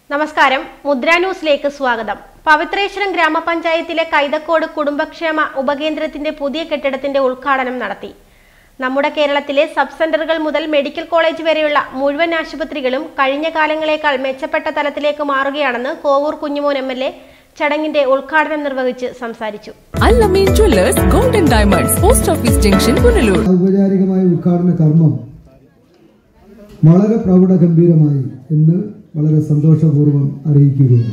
നമസ്കാരം മുദ്ര ന്യൂസിലേക്ക് സ്വാഗതം പവിത്രേശ്വരം ഗ്രാമപഞ്ചായത്തിലെ കൈതക്കോട് കുടുംബക്ഷേമ ഉപകേന്ദ്രത്തിന്റെ പുതിയ കെട്ടിടത്തിന്റെ ഉദ്ഘാടനം നടത്തി നമ്മുടെ കേരളത്തിലെ സബ് സെന്ററുകൾ മുതൽ മെഡിക്കൽ കോളേജ് വരെയുള്ള മുഴുവൻ ആശുപത്രികളും കഴിഞ്ഞ കാലങ്ങളേക്കാൾ മെച്ചപ്പെട്ട തലത്തിലേക്ക് മാറുകയാണെന്ന് Kovoor Kunjumon M L A ചടങ്ങിന്റെ ഉദ്ഘാടനം നിർവഹിച്ച് സംസാരിച്ചു Allameen jewellers golden diamonds post office junction Punalur ഔപചാരികമായ ഉദ്ഘാടന കർമ്മം വളരെ പ്രൗഢഗംഭീരമായി എന്ന് വളരെ സന്തോഷപൂർവ്വം അറിയിക്കുകയാണ്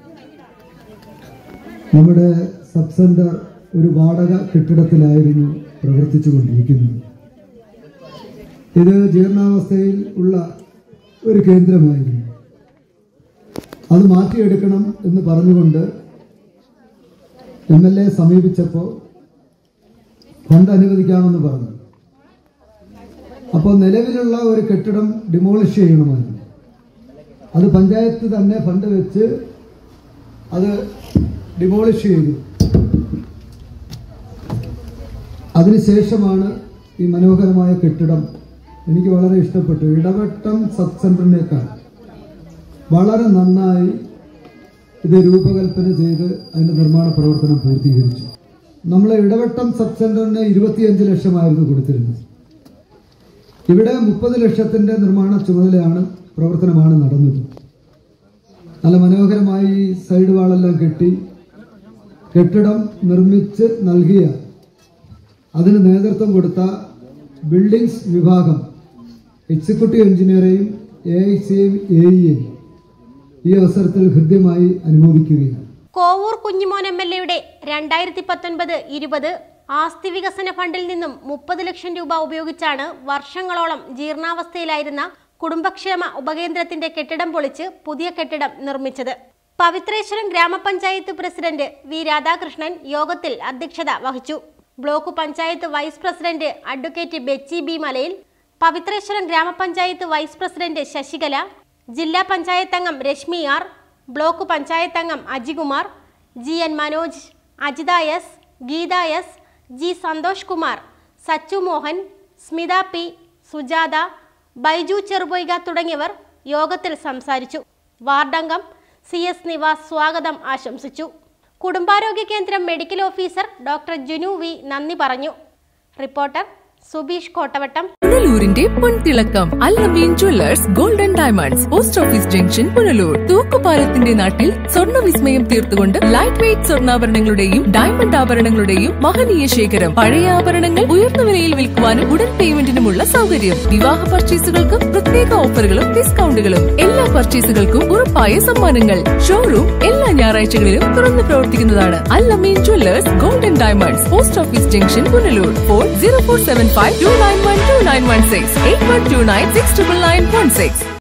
നമ്മുടെ സബ് സെന്റർ ഒരു വാടക കെട്ടിടത്തിലായിരുന്നു പ്രവർത്തിച്ചുകൊണ്ടിരിക്കുന്നത് ഇത് ജീർണാവസ്ഥയിൽ ഉള്ള ഒരു കേന്ദ്രമായിരുന്നു അത് മാറ്റിയെടുക്കണം എന്ന് പറഞ്ഞുകൊണ്ട് എം എൽ എ സമീപിച്ചപ്പോൾ ഫണ്ട് അനുവദിക്കാമെന്ന് പറഞ്ഞു അപ്പോൾ നിലവിലുള്ള ഒരു കെട്ടിടം ഡിമോളിഷ് ചെയ്യണമായിരുന്നു അത് പഞ്ചായത്ത് തന്നെ ഫണ്ട് വെച്ച് അത് ഡിമോളിഷ് ചെയ്തു അതിനുശേഷമാണ് ഈ മനോഹരമായ കെട്ടിടം എനിക്ക് വളരെ ഇഷ്ടപ്പെട്ടു ഇടവട്ടം സബ് സെന്ററിനേക്കാൾ വളരെ നന്നായി ഇത് രൂപകൽപ്പന ചെയ്ത് അതിന്റെ നിർമ്മാണ പ്രവർത്തനം പൂർത്തീകരിച്ചു നമ്മൾ ഇടവട്ടം സബ് സെന്ററിന് ഇരുപത്തിയഞ്ച് ലക്ഷമായിരുന്നു കൊടുത്തിരുന്നത് ഇവിടെ മുപ്പത് ലക്ഷത്തിന്റെ നിർമ്മാണ ചുമതലയാണ് പ്രവർത്തനമാണ് നടന്നത് നല്ല മനോഹരമായി ഈ സൈഡ് വാളെല്ലാം കെട്ടി കെട്ടിടം നിർമ്മിച്ച് നൽകിയ അതിന് നേതൃത്വം കൊടുത്ത ബിൽഡിംഗ്സ് വിഭാഗം എക്സിക്യൂട്ടീവ് എഞ്ചിനീയറെയും എ ഐ സിയെയും എ ഇയെയും ഈ അവസരത്തിൽ ഹൃദ്യമായി അനുമോദിക്കുകയാണ് കോവൂർ കുഞ്ഞുമോൻ എം എൽ എയുടെ രണ്ടായിരത്തി പത്തൊൻപത് ഇരുപത് ആസ്തി വികസന ഫണ്ടിൽ നിന്നും മുപ്പത് ലക്ഷം രൂപ ഉപയോഗിച്ചാണ് വർഷങ്ങളോളം ജീർണാവസ്ഥയിലായിരുന്ന കുടുംബക്ഷേമ ഉപകേന്ദ്രത്തിന്റെ കെട്ടിടം പൊളിച്ച് പുതിയ കെട്ടിടം നിർമ്മിച്ചത് പവിത്രേശ്വരം ഗ്രാമപഞ്ചായത്ത് പ്രസിഡന്റ് വി രാധാകൃഷ്ണൻ യോഗത്തിൽ അധ്യക്ഷത വഹിച്ചു block panchayat vice president advocate Bechi B Malayil Pavithreswaram ഗ്രാമപഞ്ചായത്ത് വൈസ് പ്രസിഡന്റ് ശശികല ജില്ലാ പഞ്ചായത്ത് അംഗം രശ്മി ആർ ബ്ലോക്ക് പഞ്ചായത്ത് അംഗം Ajikumar G N Manoj Ajitha S Geetha S G Santhosh Kumar Sachu Mohan Smitha P Sujatha Baiju Cherupoika തുടങ്ങിയവർ യോഗത്തിൽ സംസാരിച്ചു വാർഡംഗം സി എസ് നിവാസ് സ്വാഗതം ആശംസിച്ചു കുടുംബാരോഗ്യ കേന്ദ്രം medical officer doctor Junu V നന്ദി പറഞ്ഞു റിപ്പോർട്ടർ സുബീഷ് കോട്ടവട്ടം പുനലൂരിന്റെ പൊൻതിളക്കം Allameen jewellers golden diamonds post office junction Punalur തൂക്കുപാലത്തിന്റെ നാട്ടിൽ സ്വർണ്ണ വിസ്മയം തീർത്തുകൊണ്ട് ലൈറ്റ് വെയ്റ്റ് സ്വർണ്ണാഭരണങ്ങളുടെയും ഡയമണ്ട് ആഭരണങ്ങളുടെയും മഹനീയ ശേഖരം പഴയ ആഭരണങ്ങൾ ഉയർന്ന വിലയിൽ വിൽക്കുവാനും ഉടൻ പേയ്മെന്റിനുമുള്ള സൗകര്യം വിവാഹ പർച്ചേസുകൾക്കും പ്രത്യേക ഓഫറുകളും ഡിസ്കൗണ്ടുകളും എല്ലാ പർച്ചേസുകൾക്കും ഉറപ്പായ സമ്മാനങ്ങൾ ഷോറൂം എല്ലാ ഞായറാഴ്ചകളിലും തുറന്നു പ്രവർത്തിക്കുന്നതാണ് Allameen jewellers golden diamonds post office junction Punalur phone zero four seven five two nine one two nine one six eight one two nine six triple nine one six